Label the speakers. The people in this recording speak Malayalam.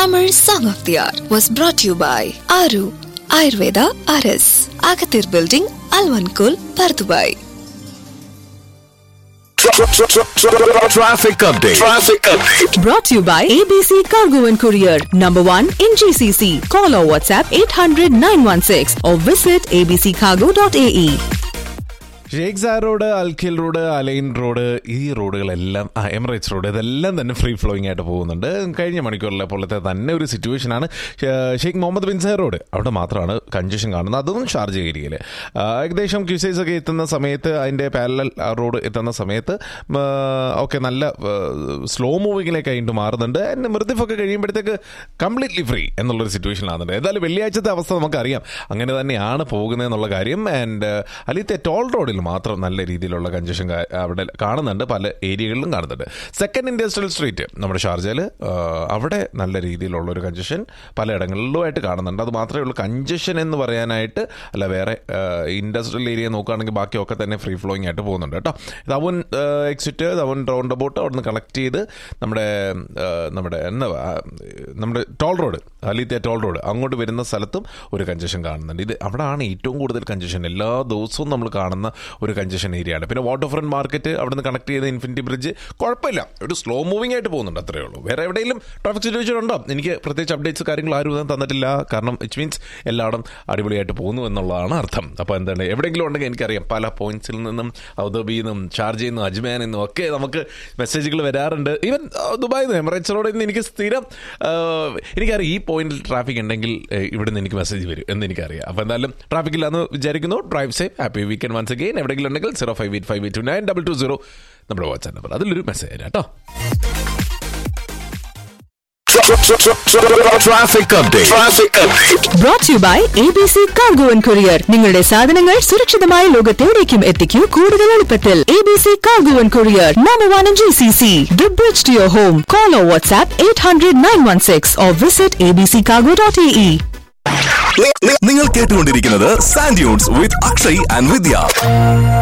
Speaker 1: Tamil Song of the Hour was brought to you by Aru Ayurveda RS, Agathir Building, Alvankul, Pardubai.
Speaker 2: Traffic update. Traffic update.
Speaker 3: Brought to you by ABC Cargo and Courier, number one in GCC. Call or WhatsApp 800 916 or visit abccargo.ae.
Speaker 4: Sheikh സാർ road Al Khail road Al Ain road ഈ റോഡുകളെല്ലാം ആ എമിറേറ്റ്സ് റോഡ് ഇതെല്ലാം തന്നെ ഫ്രീ ഫ്ലോയിങ് ആയിട്ട് പോകുന്നുണ്ട് കഴിഞ്ഞ മണിക്കൂറിലെ പോലത്തെ തന്നെ ഒരു സിറ്റുവേഷനാണ് ഷെയ്ഖ് മുഹമ്മദ് ബിൻ സഹർ റോഡ് അവിടെ മാത്രമാണ് കൺജഷൻ കാണുന്നത് അതും ഷാർജ ഏരിയയിൽ ഏകദേശം ക്യൂസൈസ് ഒക്കെ എത്തുന്ന സമയത്ത് അതിൻ്റെ പാരലൽ റോഡ് എത്തുന്ന സമയത്ത് ഓക്കെ നല്ല സ്ലോ മൂവിങ്ങിലേക്ക് ആയിട്ട് മാറുന്നുണ്ട് ആൻഡ് മൃദിഫൊക്കെ കഴിയുമ്പോഴത്തേക്ക് കംപ്ലീറ്റ്ലി ഫ്രീ എന്നുള്ളൊരു സിറ്റുവേഷൻ ആകുന്നുണ്ട് ഏതായാലും വെള്ളിയാഴ്ചത്തെ അവസ്ഥ നമുക്കറിയാം അങ്ങനെ തന്നെയാണ് പോകുന്നത് എന്നുള്ള കാര്യം ആൻഡ് അലിത്തെ ടോൾ റോഡിൽ മാത്രം നല്ല രീതിയിലുള്ള കഞ്ചഷൻ അവിടെ കാണുന്നുണ്ട് പല ഏരിയകളിലും കാണുന്നുണ്ട് സെക്കൻഡ് ഇൻഡസ്ട്രിയൽ സ്ട്രീറ്റ് നമ്മുടെ ഷാർജയിൽ അവിടെ നല്ല രീതിയിലുള്ള ഒരു കഞ്ചഷൻ പലയിടങ്ങളിലുമായിട്ട് കാണുന്നുണ്ട് അത് മാത്രമേ ഉള്ളൂ കഞ്ചഷൻ എന്ന് പറയാനായിട്ട് അല്ല വേറെ ഇൻഡസ്ട്രിയൽ ഏരിയ നോക്കുകയാണെങ്കിൽ ബാക്കിയൊക്കെ തന്നെ ഫ്രീ ഫ്ലോയിങ് ആയിട്ട് പോകുന്നുണ്ട് കേട്ടോ Taawun exit Taawun roundabout അവിടെ നിന്ന് കളക്ട് ചെയ്ത് നമ്മുടെ ആ, നമ്മുടെ എന്താ ആ, നമ്മുടെ ടോൾ റോഡ് അലിത്തെ ടോൾ റോഡ് അങ്ങോട്ട് വരുന്ന സ്ഥലത്തും ഒരു കഞ്ചഷൻ കാണുന്നുണ്ട് ഇത് അവിടെയാണ് ഏറ്റവും കൂടുതൽ കഞ്ചഷൻ എല്ലാ ദിവസവും നമ്മൾ കാണുന്ന ഒരു കഞ്ചഷൻ ഏരിയ ആണ് പിന്നെ വാട്ടർ ഫ്രണ്ട് മാർക്കറ്റ് അവിടെ നിന്ന് കണക്ട് ചെയ്ത ഇൻഫിനിറ്റി ബ്രിഡ്ജ് കുഴപ്പമില്ല ഒരു സ്ലോ മൂവിംഗ് ആയിട്ട് പോകുന്നുണ്ട് അത്രയേ ഉള്ളൂ വേറെ എവിടെയെങ്കിലും ട്രാഫിക് സിറ്റുവേഷൻ ഉണ്ടോ എനിക്ക് പ്രത്യേകിച്ച് അപ്ഡേറ്റ്സ് കാര്യങ്ങൾ ആരും ഒന്നും തന്നിട്ടില്ല കാരണം ഇറ്റ് മീൻസ് എല്ലായിടും അടിപൊളിയായിട്ട് പോകുന്നു എന്നുള്ളതാണ് അർത്ഥം അപ്പോൾ എന്താണ് എവിടെയെങ്കിലും ഉണ്ടെങ്കിൽ എനിക്കറിയാം പല പോയിന്റ്സിൽ നിന്നും അബുദാബിയിൽ നിന്നും ഷാർജയിൽ നിന്നും അജ്മാനിൽ നിന്നും ഒക്കെ നമുക്ക് മെസ്സേജുകൾ വരാറുണ്ട് ഈവൻ ദുബായിൽ നിന്ന് എമറേറ്റ്സ് റോഡിൽ നിന്ന് എനിക്ക് സ്ഥിരം ആ, എനിക്കറിയാം ഈ പോയിന്റിൽ ട്രാഫിക് ഉണ്ടെങ്കിൽ ഏ, ഇവിടെ നിന്ന് എനിക്ക് മെസ്സേജ് വരും എന്ന് എനിക്കറിയാം അപ്പോൾ എന്തായാലും ട്രാഫിക് ഇല്ലാന്ന് വിചാരിക്കുന്നു drive safe happy weekend once again എവിടെയെങ്കിലും ഉണ്ടെങ്കിൽ zero five eight five eight two nine double two zero നമ്മുടെ വാട്സാപ്പ് നമ്പർ അതിലൊരു മെസ്സേജ് തരാം കേട്ടോ
Speaker 2: Traffic update. Traffic update.
Speaker 3: Brought to you by ABC Cargo and Courier. നിങ്ങളുടെ സാധനങ്ങൾ സുരക്ഷിതമായ ലോകത്തെവിടേക്കും എത്തിക്കൂ കൂടുതൽ എളുപ്പത്തിൽ ABC Cargo and Courier, number one in GCC. The bridge to your home. Call or WhatsApp 800 916 or visit abccargo.ae.
Speaker 2: നി- നി- നിങ്ങൾ കേട്ടുകൊണ്ടിരിക്കുന്നത് Sand Dunes with Akshay and Vidya